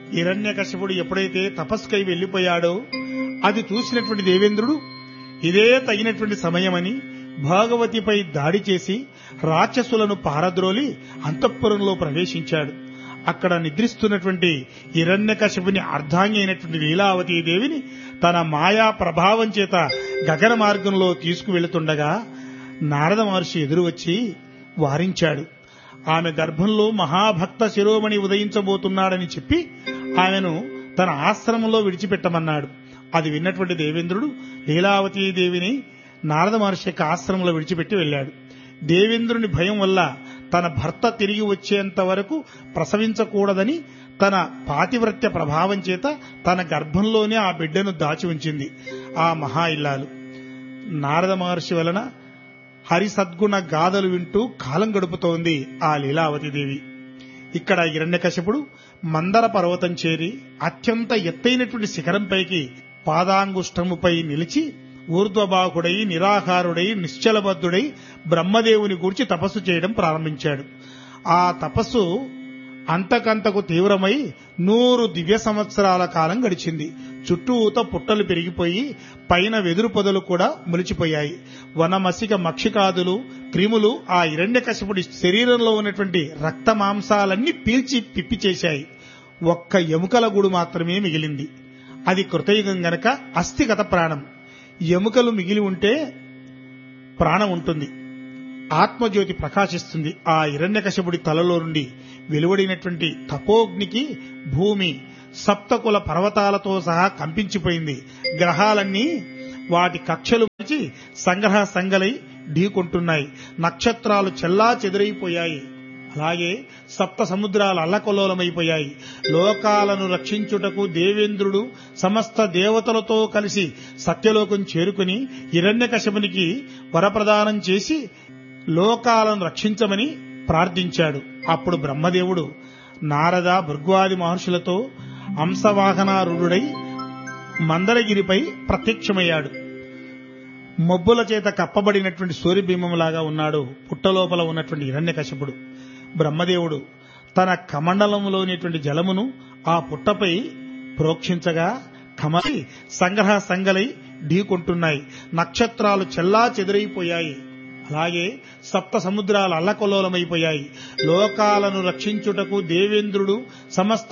హిరణ్యకశిపుడు ఎప్పుడైతే తపస్కై వెళ్లిపోయాడో అది చూసినటువంటి దేవేంద్రుడు ఇదే తగినటువంటి సమయమని భాగవతిపై దాడి చేసి రాక్షసులను పారద్రోలి అంతఃపురంలో ప్రవేశించాడు అక్కడ నిద్రిస్తున్నటువంటి హిరణ్యకశిపుని అర్ధాంగి అయినటువంటి లీలావతీ దేవిని తన మాయా ప్రభావం చేత గగన మార్గంలో తీసుకువెళుతుండగా నారద మహర్షి ఎదురు వచ్చి వారించాడు ఆమె గర్భంలో మహాభక్త శిరోమణి ఉదయించబోతున్నాడని చెప్పి ఆమెను తన ఆశ్రమంలో విడిచిపెట్టమన్నాడు అది విన్నటువంటి దేవేంద్రుడు లీలావతీ దేవిని నారద మహర్షి యొక్క ఆశ్రమంలో విడిచిపెట్టి వెళ్ళాడు దేవేంద్రుని భయం వల్ల తన భర్త తిరిగి వచ్చేంత వరకు ప్రసవించకూడదని తన పాతివ్రత్య ప్రభావం చేత తన గర్భంలోనే ఆ బిడ్డను దాచి ఉంచింది ఆ మహా ఇల్లాలు నారద మహర్షి వలన హరి సద్గుణ గాథలు వింటూ కాలం గడుపుతోంది ఆ లీలావతి దేవి ఇక్కడ హిరణ్యకశిపుడు మందర పర్వతం చేరి అత్యంత ఎత్తైనటువంటి శిఖరంపైకి పాదాంగుష్టముపై నిలిచి ఊర్ధ్వబాహుడై నిరాహారుడై నిశ్చలబద్ధుడై బ్రహ్మదేవుని గూర్చి తపస్సు చేయడం ప్రారంభించాడు ఆ తపస్సు అంతకంతకు తీవ్రమై నూరు దివ్య సంవత్సరాల కాలం గడిచింది చుట్టూత పుట్టలు పెరిగిపోయి పైన వెదురు పొదలు కూడా ములిచిపోయాయి వనమసిక మక్షికాదులు క్రిములు ఆ హిరణ్యకశిపుడి శరీరంలో ఉన్నటువంటి రక్త మాంసాలన్నీ పీల్చి పిప్పి చేశాయి ఒక్క ఎముకల గూడు మాత్రమే మిగిలింది అది కృతయుగం గనక అస్థిగత ప్రాణం ఎముకలు మిగిలి ఉంటే ప్రాణం ఉంటుంది ఆత్మజ్యోతి ప్రకాశిస్తుంది ఆ హిరణ్యకశపుడి తలలో నుండి వెలువడినటువంటి తపోగ్నికి భూమి సప్తకుల పర్వతాలతో సహా కంపించిపోయింది గ్రహాలన్నీ వాటి కక్షలు మరిచి సంగ్రహ సంగలై ఢీకొంటున్నాయి నక్షత్రాలు చెల్లా చెదిరైపోయాయి అలాగే సప్త సముద్రాలు అల్లకొల్లోలమైపోయాయి లోకాలను రక్షించుటకు దేవేంద్రుడు సమస్త దేవతలతో కలిసి సత్యలోకం చేరుకుని హిరణ్యకశపునికి వరప్రదానం చేసి లోకాలను రక్షించమని ప్రార్థించాడు అప్పుడు బ్రహ్మదేవుడు నారద భృగ్వాది మహర్షులతో అంశవాహనారుడై మందరగిరిపై ప్రత్యక్షమయ్యాడు మబ్బుల చేత కప్పబడినటువంటి సూర్యబింబంలాగా ఉన్నాడు పుట్టలోపల ఉన్నటువంటి హిరణ్యకశపుడు బ్రహ్మదేవుడు తన కమండలంలోనేటువంటి జలమును ఆ పుట్టపై ప్రోక్షించగా కమలి సంగ్రహ సంగలై ఢీకొంటున్నాయి నక్షత్రాలు చెల్లా చెదిరైపోయాయి అలాగే సప్త సముద్రాలు అల్లకొల్లోలమైపోయాయి లోకాలను రక్షించుటకు దేవేంద్రుడు సమస్త